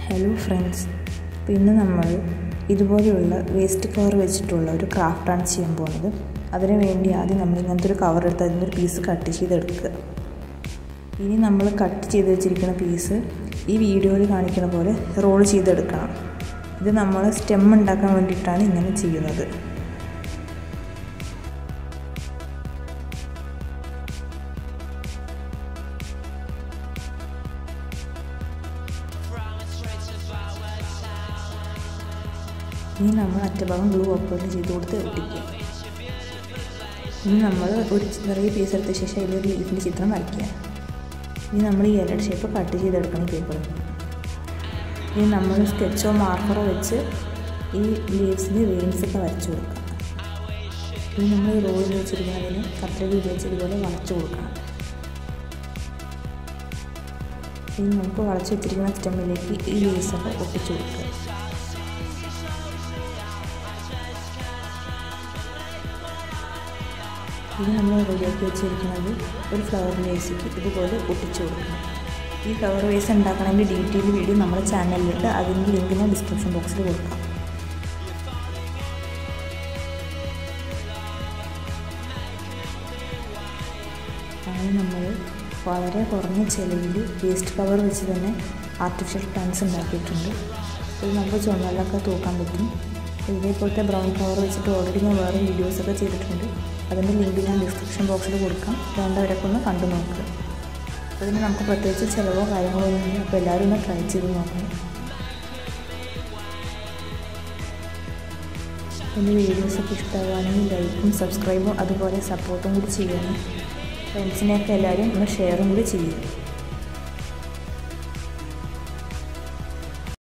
hello friends അപ്പോൾ ഇന്ന് നമ്മൾ ഇതുപോലെയുള്ള വേസ്റ്റ് കവർ വെച്ചിട്ടുള്ള ഒരു ക്രാഫ്റ്റാണ് ചെയ്യാൻ പോകുന്നത് അതിനു വേണ്ടി ആദ്യം നമ്മൾ ഇങ്ങനത്തെ ഒരു കവർ എടുത്ത് അതിൽ ഒരു പീസ് കട്ട് ചെയ്തെടുക്കുക ഇനി നമ്മൾ കട്ട് ചെയ്ത് വെച്ചിരിക്കുന്ന പീസ് ഈ വീഡിയോയിൽ കാണിക്കുന്ന പോലെ റോൾ ചെയ്തെടുക്കണം ഇത് നമ്മൾ സ്റ്റെം ഉണ്ടാക്കാൻ വേണ്ടിയിട്ടാണ് ഇങ്ങനെ ചെയ്യുന്നത് ഇനി നമ്മൾ അറ്റഭാഗം ഗ്ലൂ അപ്പോയിൻ്റ് ചെയ്ത് കൊടുത്ത് ഒട്ടിക്കുക ഇനി നമ്മൾ ഒരു ചെറിയ പീസ് എടുത്ത ശേഷം അതിലൊരു ലീഫിൻ്റെ ചിത്രം വരയ്ക്കുക ഇനി നമ്മൾ ഈ ഇലയുടെ ഷേപ്പ് കട്ട് ചെയ്തെടുക്കണം ഈ പേപ്പറിൽ ഇനി നമ്മൾ സ്കെച്ചോ മാർക്കറോ വെച്ച് ഈ ലീവ്സിന് വെയിൻസ് ഒക്കെ വരച്ചു കൊടുക്കാം ഇനി നമ്മൾ ഈ റോളിൽ വെച്ചിരിക്കുന്നതിന് കത്രിക ഉപയോഗിച്ച് ഇതുപോലെ വളച്ചു കൊടുക്കണം ഇനി നമുക്ക് വളച്ചു വെച്ചിരിക്കുന്ന സ്റ്റെമ്മിലേക്ക് ഈ ലീവ്സൊക്കെ ഒട്ടിച്ചു കൊടുക്കുക ഇത് നമ്മൾ റെഡിയാക്കി വെച്ചിരിക്കുന്നത് ഒരു ഫ്ലവർ വേസിക്ക് ഇതുപോലെ ഒട്ടിച്ചു കൊടുക്കണം ഈ ഫ്ലവർ വേസ് ഉണ്ടാക്കണതിൻ്റെ ഡീറ്റെയിൽ വീഡിയോ നമ്മുടെ ചാനലിലുണ്ട് അതിൻ്റെ ലിങ്ക് ഞാൻ ഡിസ്ക്രിപ്ഷൻ ബോക്സിൽ കൊടുക്കാം അങ്ങനെ നമ്മൾ വളരെ കുറഞ്ഞ ചിലവിൽ വേസ്റ്റ് കവർ വെച്ച് തന്നെ ആർട്ടിഫിഷ്യൽ പ്ലാന്റ്സ് ഉണ്ടാക്കിയിട്ടുണ്ട് ഇത് നമുക്ക് ചുമലിലൊക്കെ തൂക്കാൻ പറ്റും ഇതേപോലത്തെ ബ്രൗൺ കവർ വെച്ചിട്ട് ഓൾറെഡി ഞാൻ വേറെ വീഡിയോസൊക്കെ ചെയ്തിട്ടുണ്ട് അതിൻ്റെ ലിങ്ക് ഞാൻ ഡിസ്ക്രിപ്ഷൻ ബോക്സിൽ കൊടുക്കാം വേണ്ടവരൊക്കെ ഒന്ന് കണ്ടു നോക്കുക അതിന് നമുക്ക് പ്രത്യേകിച്ച് ചിലവോ കാര്യങ്ങളോ ഒന്നും അപ്പോൾ എല്ലാവരും ഒന്ന് ട്രൈ ചെയ്ത് നോക്കണം എൻ്റെ വീഡിയോസൊക്കെ ഇഷ്ടമാവുകയാണെങ്കിൽ ലൈക്കും സബ്സ്ക്രൈബും അതുപോലെ സപ്പോർട്ടും കൂടി ചെയ്യണം ഫ്രണ്ട്സിനെയൊക്കെ എല്ലാവരും ഒന്ന് ഷെയറും കൂടി ചെയ്യും